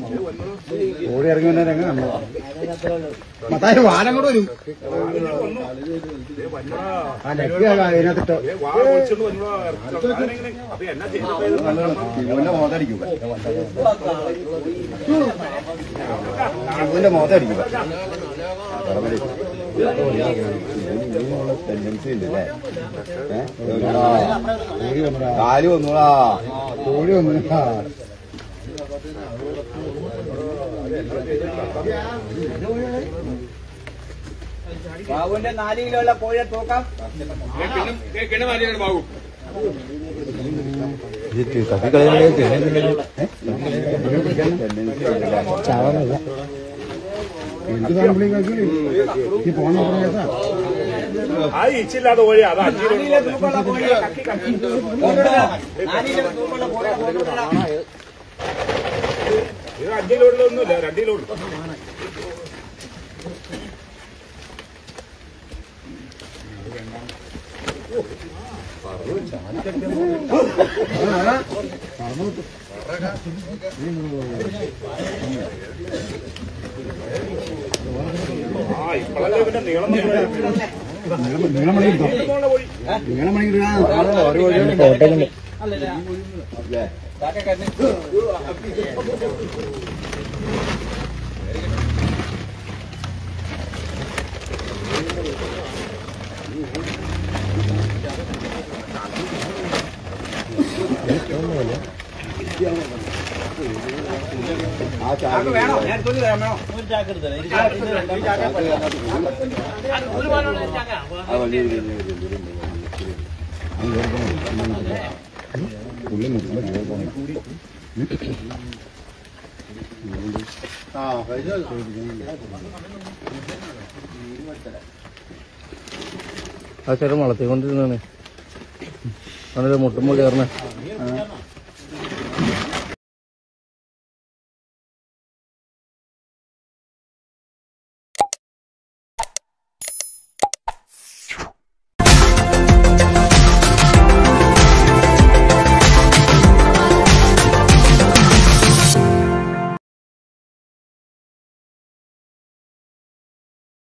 ഓടി ഇറങ്ങി വന്നാൽ രംഗം കണ്ടു മത്തായി വാനം കൂടെ വരും ആ നെക്ക് അതിനകത്തിട്ടോ ശിവന്റെ മോതടിക്കുക ശിവന്റെ മോതടിക്കുക ടെൻഡൻസി ഉണ്ട് അല്ലേ കാല് വന്നൂടാ കോഴി വന്നൂടാ ബാബുവിന്റെ നാല് കിലോ ഉള്ള കോഴിയെ തൂക്കാം എന്ത് സാമ്പിളിങ്ങാക്കി ഈ പോണ പറഞ്ഞാ അത് ഇച്ചില്ലാത്ത കോഴി അത് അഞ്ചു നാല് കിലോ തൂക്കമുള്ള കോഴിയെ കൊണ്ടുവരാ. നാല് കിലോ തൂക്കമുള്ള കോഴിയെ കൊണ്ടുവരാ. ഇത് അഞ്ചു കിലോട്ടിലൊന്നുമില്ല രണ്ടു കിലോ ഉള്ളൂ ആ ഇപ്പോഴല്ലേ ഇവന്റെ നീളം നീളമണി എടുത്തോ കോഴി നീളമണി ഇതാക്കെ കഴിഞ്ഞ്. ആ ചാക്ക് ചാക്ക് വേണോ ഞാൻ തുണി തരാം വേണോ ആ വലിയ വലിയ വലിയ വലിയ വലിയ പുള്ളി മുട്ടുമ്പോ കേൾക്കണം ആ ആ ചേട്ടൻ വളർത്തിക്കൊണ്ടിരുന്നാണ് അവനൊരു മുട്ടുമ്പോ കയറണേ